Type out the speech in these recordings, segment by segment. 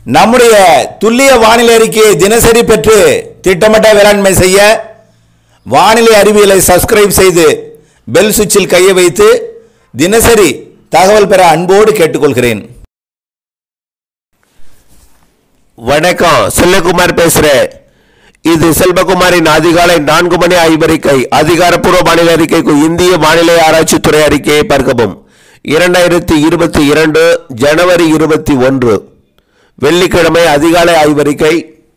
நம்முடைய துல்லிய வானிலை அறிக்கையை தினசரி பெற்று திட்டமிட்ட வேளாண்மை செய்ய வானிலை அறிவியலை சப்ஸ்கிரைப் செய்து பெல் சுவிட்சில் கையை வைத்து தினசரி தகவல் பெற அன்போடு கேட்டுக்கொள்கிறேன் வணக்கம் செல்லகுமார் பேசுறேன் இது செல்வகுமாரின் அதிகாலை நான்கு மணி ஐவறிக்கை அதிகாரப்பூர்வ வானிலை அறிக்கைக்கு இந்திய வானிலை ஆராய்ச்சித்துறை அறிக்கையை பார்க்கவும் இரண்டாயிரத்தி இருபத்தி இரண்டு ஜனவரி இருபத்தி ஒன்று வெள்ளிக்கிழமை அதிகாலை ஆய்வறிக்கை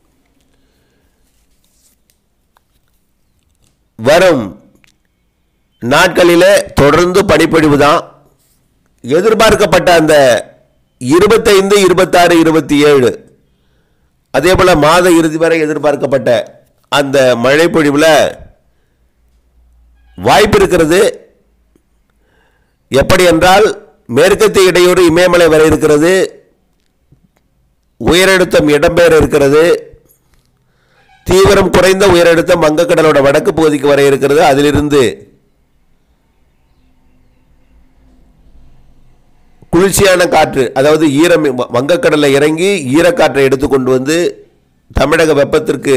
வரும் நாட்களிலே தொடர்ந்து பனிப்பொழிவு தான் எதிர்பார்க்கப்பட்ட அந்த இருபத்தைந்து இருபத்தாறு இருபத்தி ஏழு அதே போல் மாத இறுதி வரை எதிர்பார்க்கப்பட்ட அந்த மழை பொழிவில் வாய்ப்பு இருக்கிறது எப்படி என்றால் மேற்கத்திய இடையூறு இமயமலை வரை இருக்கிறது உயரழுத்தம் இடம்பெயர இருக்கிறது தீவிரம் குறைந்த உயரழுத்தம் வங்கக்கடலோட வடக்கு பகுதிக்கு வரை இருக்கிறது அதிலிருந்து குளிர்ச்சியான காற்று அதாவது ஈரம் வங்கக்கடலில் இறங்கி ஈரக்காற்றை எடுத்துக்கொண்டு வந்து தமிழக வெப்பத்திற்கு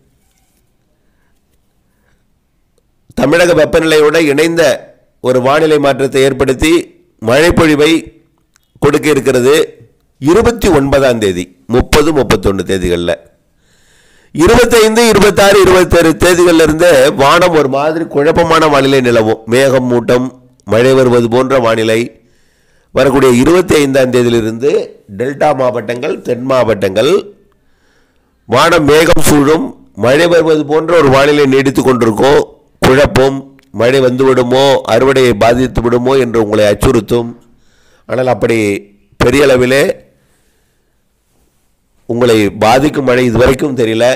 தமிழக வெப்பநிலையோட இணைந்த ஒரு வானிலை மாற்றத்தை ஏற்படுத்தி மழைப்பொழிவை கொடுக்க இருக்கிறது இருபத்தி ஒன்பதாம் தேதி முப்பது முப்பத்தொன்று தேதிகளில் இருபத்தைந்து இருபத்தாறு இருபத்தேழு தேதிகளில் இருந்து வானம் ஒரு மாதிரி குழப்பமான வானிலை நிலவும் மேகம் மூட்டம் மழை வருவது போன்ற வானிலை வரக்கூடிய இருபத்தி ஐந்தாம் தேதியிலிருந்து டெல்டா மாவட்டங்கள் தென் மாவட்டங்கள் வானம் மேகம் சூழும் மழை வருவது போன்ற ஒரு வானிலை நீடித்து கொண்டிருக்கும் குழப்பம் மழை வந்து விடுமோ அறுவடையை பாதித்து விடுமோ என்று உங்களை அச்சுறுத்தும் ஆனால் அப்படி பெரிய அளவிலே உங்களை பாதிக்கும் மழை இதுவரைக்கும் தெரியல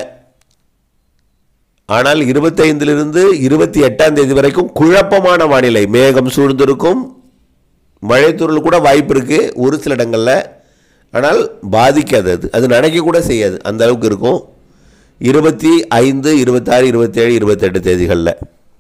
ஆனால் இருபத்தைந்திலிருந்து இருபத்தி எட்டாம் தேதி வரைக்கும் குழப்பமான வானிலை மேகம் சூழ்ந்திருக்கும் மழைத்தூரல் கூட வாய்ப்பு இருக்குது ஒரு சில இடங்களில் ஆனால் பாதிக்காது அது அது நினைக்க கூட செய்யாது அந்த அளவுக்கு இருக்கும் இருபத்தி ஐந்து இருபத்தாறு இருபத்தேழு இருபத்தெட்டு தேதிகளில்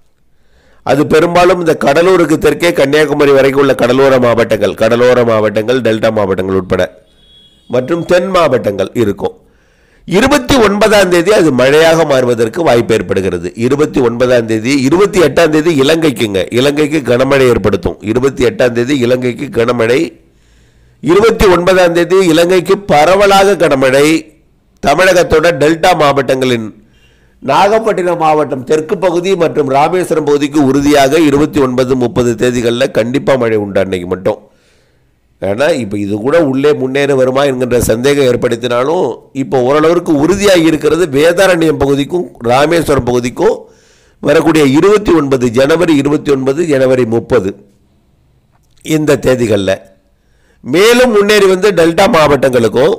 அது பெரும்பாலும் இந்த கடலூருக்கு தெற்கே கன்னியாகுமரி வரைக்கும் உள்ள கடலோர மாவட்டங்கள் கடலோர மாவட்டங்கள் டெல்டா மாவட்டங்கள் உட்பட மற்றும் தென் மாவட்டங்கள் இருக்கும் இருபத்தி ஒன்பதாம் தேதி அது மழையாக மாறுவதற்கு வாய்ப்பு ஏற்படுகிறது இருபத்தி ஒன்பதாம் தேதி இருபத்தி எட்டாம் தேதி இலங்கைக்குங்க இலங்கைக்கு கனமழை ஏற்படுத்தும் இருபத்தி எட்டாம் தேதி இலங்கைக்கு கனமழை இருபத்தி ஒன்பதாம் தேதி இலங்கைக்கு பரவலாக கனமழை தமிழகத்தோட டெல்டா மாவட்டங்களின் நாகப்பட்டினம் மாவட்டம் தெற்கு பகுதி மற்றும் ராமேஸ்வரம் பகுதிக்கு உறுதியாக இருபத்தி ஒன்பது முப்பது தேதிகளில் கண்டிப்பாக மழை உண்டு அன்னைக்கு மட்டும் ஏன்னா இப்போ இது கூட உள்ளே முன்னேற வருமா என்கின்ற சந்தேகம் ஏற்படுத்தினாலும் இப்போ ஓரளவிற்கு உறுதியாகி இருக்கிறது வேதாரண்யம் பகுதிக்கும் ராமேஸ்வரம் பகுதிக்கும் வரக்கூடிய இருபத்தி ஒன்பது ஜனவரி இருபத்தி ஒன்பது ஜனவரி முப்பது இந்த தேதிகளில் மேலும் முன்னேறி வந்து டெல்டா மாவட்டங்களுக்கும்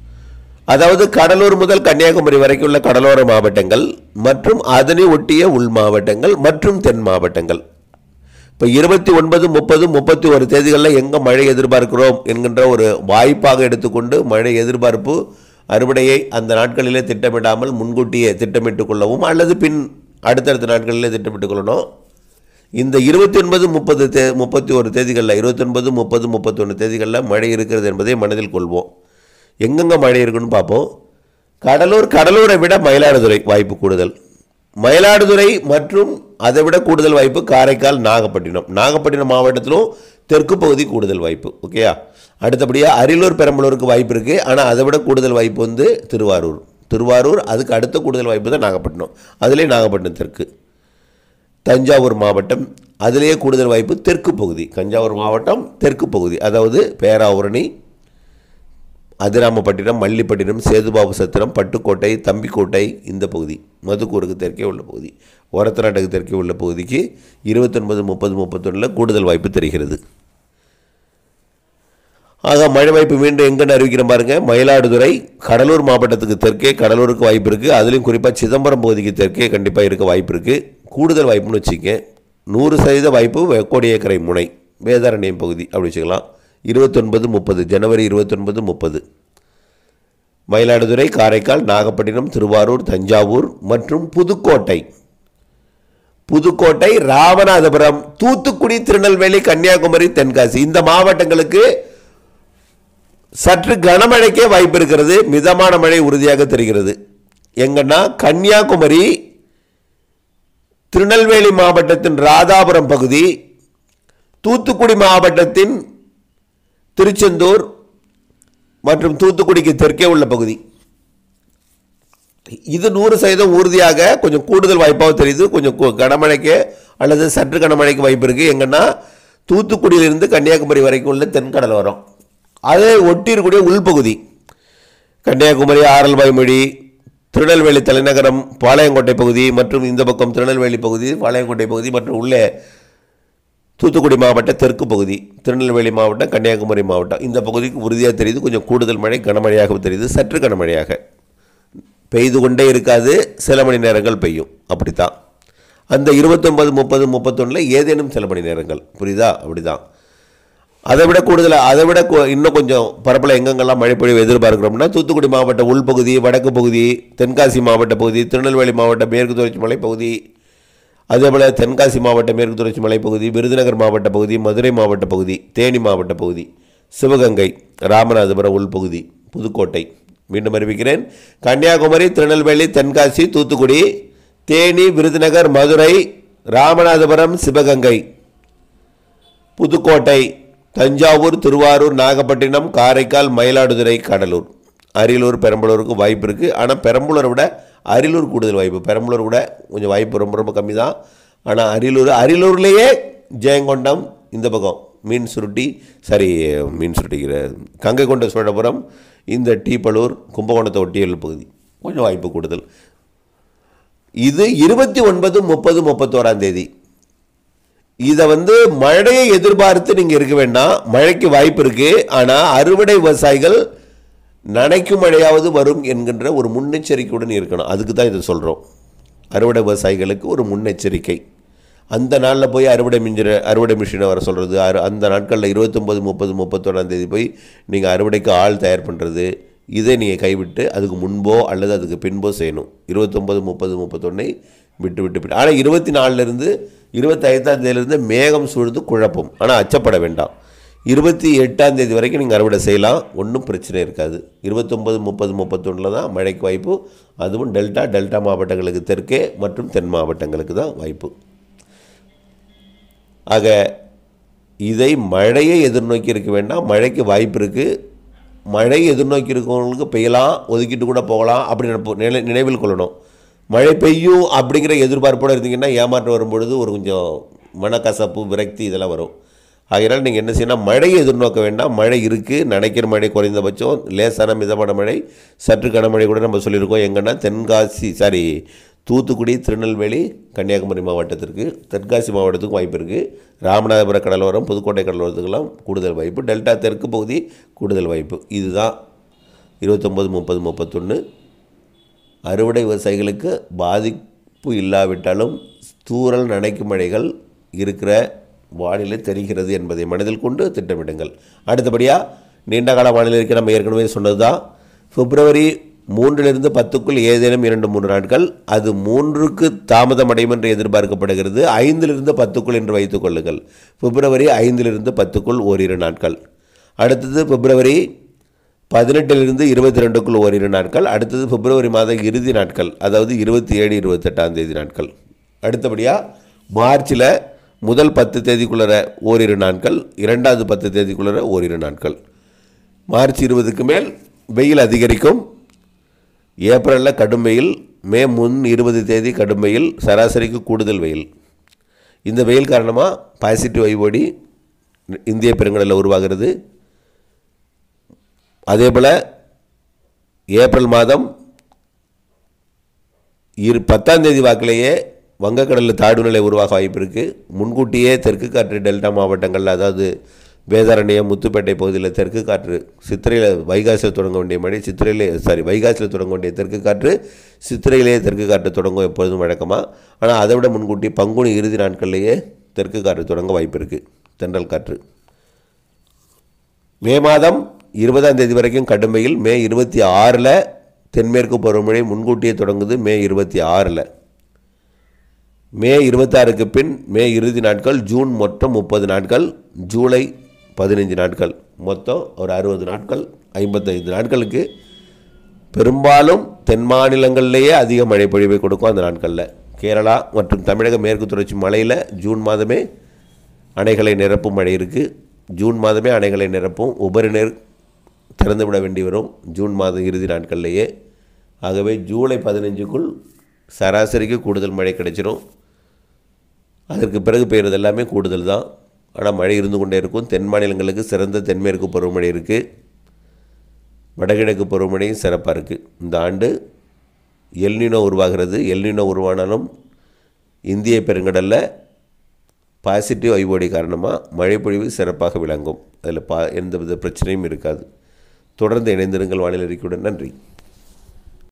அதாவது கடலூர் முதல் கன்னியாகுமரி வரைக்கும் உள்ள கடலோர மாவட்டங்கள் மற்றும் அதனை ஒட்டிய உள் மாவட்டங்கள் மற்றும் தென் மாவட்டங்கள் இப்போ இருபத்தி ஒன்பது முப்பது முப்பத்தி ஒரு தேதிகளில் எங்கே மழை எதிர்பார்க்கிறோம் என்கின்ற ஒரு வாய்ப்பாக எடுத்துக்கொண்டு மழை எதிர்பார்ப்பு அறுவடையை அந்த நாட்களிலே திட்டமிடாமல் முன்கூட்டியே திட்டமிட்டுக் கொள்ளவும் அல்லது பின் அடுத்தடுத்த நாட்களிலே திட்டமிட்டுக் கொள்ளணும் இந்த இருபத்தி ஒன்பது முப்பது தே முப்பத்தி ஒரு தேதிகளில் இருபத்தொன்பது முப்பது முப்பத்தொன்று தேதிகளில் மழை இருக்கிறது என்பதை மனதில் கொள்வோம் எங்கெங்கே மழை இருக்குன்னு பார்ப்போம் கடலூர் கடலூரை விட மயிலாடுதுறை வாய்ப்பு கூடுதல் மயிலாடுதுறை மற்றும் அதை விட கூடுதல் வாய்ப்பு காரைக்கால் நாகப்பட்டினம் நாகப்பட்டினம் மாவட்டத்திலும் தெற்கு பகுதி கூடுதல் வாய்ப்பு ஓகேயா அடுத்தபடியாக அரியலூர் பெரம்பலூருக்கு வாய்ப்பு இருக்குது ஆனால் அதை விட கூடுதல் வாய்ப்பு வந்து திருவாரூர் திருவாரூர் அதுக்கு அடுத்த கூடுதல் வாய்ப்பு தான் நாகப்பட்டினம் அதிலே நாகப்பட்டினம் தெற்கு தஞ்சாவூர் மாவட்டம் அதிலேயே கூடுதல் வாய்ப்பு தெற்கு பகுதி தஞ்சாவூர் மாவட்டம் தெற்கு பகுதி அதாவது பேராவூரணி அதிராமப்பட்டினம் மல்லிப்பட்டினம் சேதுபாபு சத்திரம் பட்டுக்கோட்டை தம்பிக்கோட்டை இந்த பகுதி மதுக்கூருக்கு தெற்கே உள்ள பகுதி ஒரத்தநாட்டுக்கு தெற்கே உள்ள பகுதிக்கு இருபத்தொன்பது முப்பது முப்பத்தொன்னில் கூடுதல் வாய்ப்பு தெரிகிறது ஆக மழை வாய்ப்பு மீண்டும் எங்கன்னு அறிவிக்கிறேன் பாருங்க மயிலாடுதுறை கடலூர் மாவட்டத்துக்கு தெற்கே கடலூருக்கு வாய்ப்பு இருக்குது அதுலேயும் குறிப்பாக சிதம்பரம் பகுதிக்கு தெற்கே கண்டிப்பாக இருக்க வாய்ப்பு இருக்குது கூடுதல் வாய்ப்புன்னு வச்சுக்க நூறு சதவீத வாய்ப்பு வெக்கோடியக்கரை முனை வேதாரண்யம் பகுதி அப்படி வச்சுக்கலாம் இருபத்தொன்பது முப்பது ஜனவரி இருபத்தொன்பது முப்பது மயிலாடுதுறை காரைக்கால் நாகப்பட்டினம் திருவாரூர் தஞ்சாவூர் மற்றும் புதுக்கோட்டை புதுக்கோட்டை ராமநாதபுரம் தூத்துக்குடி திருநெல்வேலி கன்னியாகுமரி தென்காசி இந்த மாவட்டங்களுக்கு சற்று கனமழைக்கே வாய்ப்பு இருக்கிறது மிதமான மழை உறுதியாக தெரிகிறது எங்கன்னா கன்னியாகுமரி திருநெல்வேலி மாவட்டத்தின் ராதாபுரம் பகுதி தூத்துக்குடி மாவட்டத்தின் திருச்செந்தூர் மற்றும் தூத்துக்குடிக்கு தெற்கே உள்ள பகுதி இது நூறு சதவீதம் உறுதியாக கொஞ்சம் கூடுதல் வாய்ப்பாக தெரியுது கொஞ்சம் கு- கனமழைக்கு அல்லது சற்று கனமழைக்கு வாய்ப்பு இருக்குது எங்கன்னா தூத்துக்குடியிலிருந்து கன்னியாகுமரி வரைக்கும் உள்ள தென்கடல் வரும் அதை ஒட்டி இருக்கக்கூடிய உள்பகுதி கன்னியாகுமரி ஆரல்வாய்மொழி திருநெல்வேலி தலைநகரம் பாளையங்கோட்டை பகுதி மற்றும் இந்த பக்கம் திருநெல்வேலி பகுதி பாளையங்கோட்டை பகுதி மற்றும் உள்ளே தூத்துக்குடி மாவட்ட தெற்கு பகுதி திருநெல்வேலி மாவட்டம் கன்னியாகுமரி மாவட்டம் இந்த பகுதிக்கு உறுதியாக தெரியுது கொஞ்சம் கூடுதல் மழை கனமழையாகவும் தெரியுது சற்று கனமழையாக பெய்து கொண்டே இருக்காது சில மணி நேரங்கள் பெய்யும் அப்படித்தான் அந்த இருபத்தொன்பது முப்பது முப்பத்தொன்னில் ஏதேனும் சில மணி நேரங்கள் புரியுதா அப்படிதான் அதை விட கூடுதலாக அதை விட கு- இன்னும் கொஞ்சம் பரப்பில் எங்கெங்கெல்லாம் மழை பொழிவு எதிர்பார்க்கிறோம்னா தூத்துக்குடி மாவட்ட உள்பகுதி வடக்கு பகுதி தென்காசி மாவட்ட பகுதி திருநெல்வேலி மாவட்ட மேற்கு தொடர்ச்சி மலைப்பகுதி அதேபோல் தென்காசி மாவட்ட மேற்கு தொடர்ச்சி மலைப்பகுதி விருதுநகர் மாவட்ட பகுதி மதுரை மாவட்ட பகுதி தேனி மாவட்ட பகுதி சிவகங்கை ராமநாதபுரம் உள்பகுதி புதுக்கோட்டை மீண்டும் அறிவிக்கிறேன் கன்னியாகுமரி திருநெல்வேலி தென்காசி தூத்துக்குடி தேனி விருதுநகர் மதுரை ராமநாதபுரம் சிவகங்கை புதுக்கோட்டை தஞ்சாவூர் திருவாரூர் நாகப்பட்டினம் காரைக்கால் மயிலாடுதுறை கடலூர் அரியலூர் பெரம்பலூருக்கு வாய்ப்பு இருக்குது ஆனால் பெரம்பலூரை விட அரியலூர் கூடுதல் வாய்ப்பு பெரம்பலூர் விட கொஞ்சம் வாய்ப்பு ரொம்ப ரொம்ப கம்மி தான் ஆனால் அரியலூர் அரியலூர்லேயே ஜெயங்கொண்டம் இந்த பக்கம் மீன் சுருட்டி சரி மீன் சுருட்டிக்கிற கங்கை கொண்ட சோழபுரம் இந்த டீப்பலூர் கும்பகோணத்தை ஒட்டியுள்ள பகுதி கொஞ்சம் வாய்ப்பு கூடுதல் இது இருபத்தி ஒன்பது முப்பது முப்பத்தோராம் தேதி இதை வந்து மழையை எதிர்பார்த்து நீங்கள் இருக்க வேண்டாம் மழைக்கு வாய்ப்பு இருக்கு ஆனால் அறுவடை விவசாயிகள் நனைக்கும் மழையாவது வரும் என்கின்ற ஒரு முன்னெச்சரிக்கையுடன் இருக்கணும் அதுக்கு தான் இதை சொல்கிறோம் அறுவடை விவசாயிகளுக்கு ஒரு முன்னெச்சரிக்கை அந்த நாளில் போய் அறுவடை மிஞ்சிற அறுவடை மிஷினை வர சொல்கிறது அறு அந்த நாட்களில் இருபத்தொம்பது முப்பது முப்பத்தொன்னாம் தேதி போய் நீங்கள் அறுவடைக்கு ஆள் தயார் பண்ணுறது இதை நீங்கள் கைவிட்டு அதுக்கு முன்போ அல்லது அதுக்கு பின்போ செய்யணும் இருபத்தொம்பது முப்பது முப்பத்தொன்னை விட்டு விட்டு விட்டு ஆனால் இருபத்தி நாலுலேருந்து இருபத்தைந்தாம் தேதியிலேருந்து மேகம் சூழ்ந்து குழப்பம் ஆனால் அச்சப்பட வேண்டாம் இருபத்தி எட்டாம் தேதி வரைக்கும் நீங்கள் அறுவடை செய்யலாம் ஒன்றும் பிரச்சனை இருக்காது இருபத்தொம்பது முப்பது முப்பத்தொன்னில் தான் மழைக்கு வாய்ப்பு அதுவும் டெல்டா டெல்டா மாவட்டங்களுக்கு தெற்கே மற்றும் தென் மாவட்டங்களுக்கு தான் வாய்ப்பு ஆக இதை மழையை எதிர்நோக்கி இருக்க வேண்டாம் மழைக்கு வாய்ப்பு இருக்குது மழை எதிர்நோக்கி இருக்கவங்களுக்கு பெய்யலாம் ஒதுக்கிட்டு கூட போகலாம் அப்படி நினைப்போ- நினை நினைவில் கொள்ளணும் மழை பெய்யும் அப்படிங்கிற எதிர்பார்ப்போடு இருந்தீங்கன்னா ஏமாற்றம் வரும்பொழுது ஒரு கொஞ்சம் மனக்கசப்பு விரக்தி இதெல்லாம் வரும் ஆகையினால் நீங்கள் என்ன செய்யணும் மழையை எதிர்நோக்க வேண்டாம் மழை இருக்குது நினைக்கிற மழை குறைந்தபட்சம் லேசான மிதமான மழை சற்று கனமழை கூட நம்ம சொல்லியிருக்கோம் எங்கன்னா தென்காசி சாரி தூத்துக்குடி திருநெல்வேலி கன்னியாகுமரி மாவட்டத்திற்கு தென்காசி மாவட்டத்துக்கும் வாய்ப்பு இருக்குது ராமநாதபுர கடலோரம் புதுக்கோட்டை கடலோரத்துக்கெல்லாம் கூடுதல் வாய்ப்பு டெல்டா தெற்கு பகுதி கூடுதல் வாய்ப்பு இதுதான் இருபத்தொம்பது முப்பது முப்பத்தொன்று அறுவடை விவசாயிகளுக்கு பாதிப்பு இல்லாவிட்டாலும் தூறல் நனைக்கும் மழைகள் இருக்கிற வானிலை தெரிகிறது என்பதை மனதில் கொண்டு திட்டமிடுங்கள் அடுத்தபடியாக நீண்டகால வானிலை இருக்க நம்ம ஏற்கனவே சொன்னது தான் பிப்ரவரி மூன்றிலிருந்து பத்துக்குள் ஏதேனும் இரண்டு மூன்று நாட்கள் அது மூன்றுக்கு தாமதம் அடையும் என்று எதிர்பார்க்கப்படுகிறது ஐந்திலிருந்து பத்துக்குள் என்று வைத்துக் கொள்ளுங்கள் பிப்ரவரி ஐந்திலிருந்து பத்துக்குள் ஓரிரு நாட்கள் அடுத்தது பிப்ரவரி பதினெட்டிலிருந்து இருபத்தி ரெண்டுக்குள் ஓரிரு நாட்கள் அடுத்தது பிப்ரவரி மாத இறுதி நாட்கள் அதாவது இருபத்தி ஏழு இருபத்தெட்டாம் தேதி நாட்கள் அடுத்தபடியாக மார்ச்சில் முதல் பத்து தேதிக்குள்ளர ஓரிரு நாட்கள் இரண்டாவது பத்து தேதிக்குள்ளர ஓரிரு நாட்கள் மார்ச் இருபதுக்கு மேல் வெயில் அதிகரிக்கும் ஏப்ரலில் கடும் வெயில் மே முன் இருபது தேதி கடும் வெயில் சராசரிக்கு கூடுதல் வெயில் இந்த வெயில் காரணமாக பாசிட்டிவ் ஐஓடி இந்திய பெருங்கடலில் உருவாகிறது அதே போல் ஏப்ரல் மாதம் இரு பத்தாம் தேதி வாக்கிலேயே வங்கக்கடலில் தாழ்வுநிலை உருவாக வாய்ப்பு இருக்குது முன்கூட்டியே தெற்கு காற்று டெல்டா மாவட்டங்களில் அதாவது வேதாரண்யம் முத்துப்பேட்டை பகுதியில் தெற்கு காற்று சித்திரையில் வைகாசியில் தொடங்க வேண்டிய மழை சித்திரையிலே சாரி வைகாசியில் தொடங்க வேண்டிய தெற்கு காற்று சித்திரையிலேயே தெற்கு காற்று தொடங்கும் எப்பொழுதும் வழக்கமாக ஆனால் அதை விட முன்கூட்டி பங்குனி இறுதி நாட்கள்லேயே தெற்கு காற்று தொடங்க வாய்ப்பு இருக்குது தென்றல் காற்று மே மாதம் இருபதாம் தேதி வரைக்கும் கடும் வெயில் மே இருபத்தி ஆறில் தென்மேற்கு பருவமழை முன்கூட்டியே தொடங்குது மே இருபத்தி ஆறில் மே இருபத்தாறுக்கு பின் மே இறுதி நாட்கள் ஜூன் மொத்தம் முப்பது நாட்கள் ஜூலை பதினைஞ்சு நாட்கள் மொத்தம் ஒரு அறுபது நாட்கள் ஐம்பத்தைந்து நாட்களுக்கு பெரும்பாலும் தென் மாநிலங்களிலேயே அதிக மழை பொழிவை கொடுக்கும் அந்த நாட்களில் கேரளா மற்றும் தமிழக மேற்கு தொடர்ச்சி மலையில் ஜூன் மாதமே அணைகளை நிரப்பும் மழை இருக்குது ஜூன் மாதமே அணைகளை நிரப்பும் உபரி நீர் திறந்து விட வேண்டி வரும் ஜூன் மாதம் இறுதி நாட்கள்லேயே ஆகவே ஜூலை பதினஞ்சுக்குள் சராசரிக்கு கூடுதல் மழை கிடைச்சிரும் அதற்கு பிறகு பெய்கிறது எல்லாமே கூடுதல் தான் ஆனால் மழை இருந்து கொண்டே இருக்கும் தென் மாநிலங்களுக்கு சிறந்த தென்மேற்கு பருவமழை இருக்குது வடகிழக்கு பருவமழையும் சிறப்பாக இருக்குது இந்த ஆண்டு எல்னினோ உருவாகிறது எல்னினோ உருவானாலும் இந்திய பெருங்கடலில் பாசிட்டிவ் ஐஓடி காரணமாக மழைப்பொழிவு சிறப்பாக விளங்கும் அதில் பா எந்தவித பிரச்சனையும் இருக்காது தொடர்ந்து இணைந்திருங்கள் வானிலை அறிக்கையுடன் நன்றி